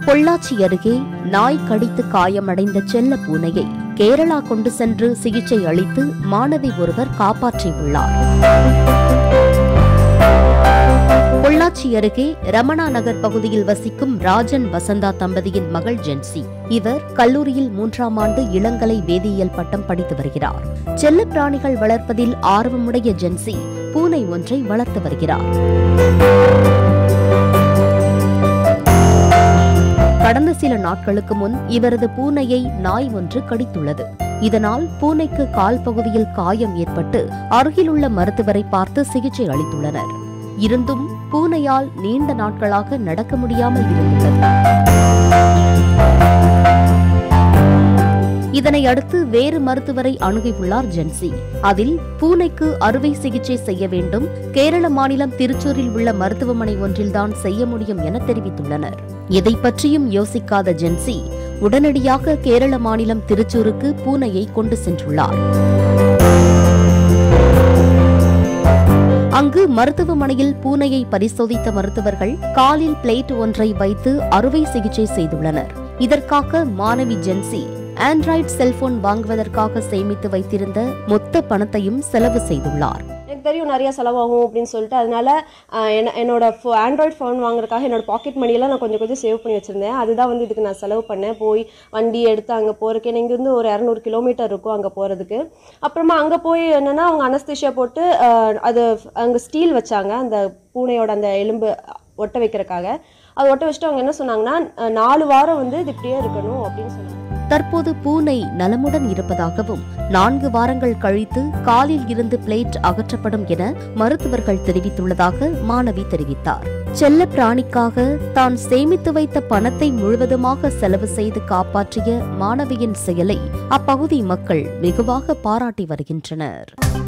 பொள்ளாச்சி அருகே நாய் கடித்து காயமடைந்த செல்ல பூனையை கேரளா கொண்டு சென்று சிகிச்சை அளித்து மாணவி ஒருவர் காப்பாற்றியுள்ளார் பொள்ளாச்சி அருகே ரமணா நகர் பகுதியில் வசிக்கும் ராஜன் வசந்தா தம்பதியின் மகள் ஜென்சி இவர் கல்லூரியில் மூன்றாம் ஆண்டு இளங்கலை வேதியியல் பட்டம் படித்து வருகிறார் செல்ல பிராணிகள் வளர்ப்பதில் ஆர்வமுடைய ஜென்சி பூனை ஒன்றை வளர்த்து வருகிறார் கடந்த சில நாட்களுக்கு முன் இவரது பூனையை நாய் ஒன்று கடித்துள்ளது இதனால் பூனைக்கு கால் பகுதியில் காயம் ஏற்பட்டு அருகிலுள்ள மருத்துவரை பார்த்து சிகிச்சை அளித்துள்ளனர் இருந்தும் பூனையால் நீண்ட நாட்களாக நடக்க முடியாமல் இருந்துள்ளது இதனை அடுத்து வேறு மருத்துவரை அணுகியுள்ளார் ஜென்சி அதில் பூனைக்கு அறுவை சிகிச்சை செய்ய வேண்டும் கேரள மாநிலம் திருச்சூரில் உள்ள மருத்துவமனை ஒன்றில்தான் செய்ய முடியும் என தெரிவித்துள்ளனர் இதை பற்றியும் யோசிக்காத ஜென்சி உடனடியாக கேரள மாநிலம் திருச்சூருக்கு பூனையை கொண்டு சென்றுள்ளார் அங்கு மருத்துவமனையில் பூனையை பரிசோதித்த மருத்துவர்கள் காலில் பிளேட் ஒன்றை வைத்து அறுவை சிகிச்சை செய்துள்ளனர் இதற்காக மாணவி ஜென்சி ஆண்ட்ராய்டு செல்போன் வாங்குவதற்காக சேமித்து வைத்திருந்த மொத்த பணத்தையும் செலவு செய்துள்ளார் எனக்கு தெரியும் நிறைய செலவாகும் அப்படின்னு சொல்லிட்டு அதனால ஆஹ், என்ன என்னோட ஃபோ ஆண்ட்ராய்ட் ஃபோன் வாங்குறதுக்காக என்னோட பாக்கெட் மணியெல்லாம் நான் கொஞ்சம் கொஞ்சம் சேவ் பண்ணி வச்சிருந்தேன் அதுதான் வந்து இதுக்கு நான் செலவு பண்ணேன் போய் வண்டி எடுத்து அங்கே போகிறதுக்கு எனக்கு இங்கேருந்து ஒரு இரநூறு கிலோமீட்டர் இருக்கும் அங்கே போகிறதுக்கு அப்புறமா அங்கே போய் என்னென்னா அவங்க அனஸ்திஷியா போட்டு ஆஹ், அது அங்கே ஸ்டீல் வச்சாங்க அந்த பூனையோட அந்த எலும்பு ஒட்ட வைக்கிறதுக்காக அது ஒட்ட வச்சுட்டு அவங்க என்ன சொன்னாங்கன்னா ஆஹ், நாலு வாரம் வந்து இது இப்படியே இருக்கணும் அப்படின்னு சொன்னாங்க தற்போது பூனை நலமுடன் இருப்பதாகவும் நான்கு வாரங்கள் கழித்து காலில் இருந்து பிளேட் அகற்றப்படும் என மருத்துவர்கள் தெரிவித்துள்ளதாக மாணவி தெரிவித்தார் செல்ல பிராணிக்காக தான் சேமித்து வைத்த பணத்தை முழுவதுமாக செலவு செய்து காப்பாற்றிய மாணவியின் செயலை அப்பகுதி மக்கள் வெகுவாக பாராட்டி வருகின்றனர்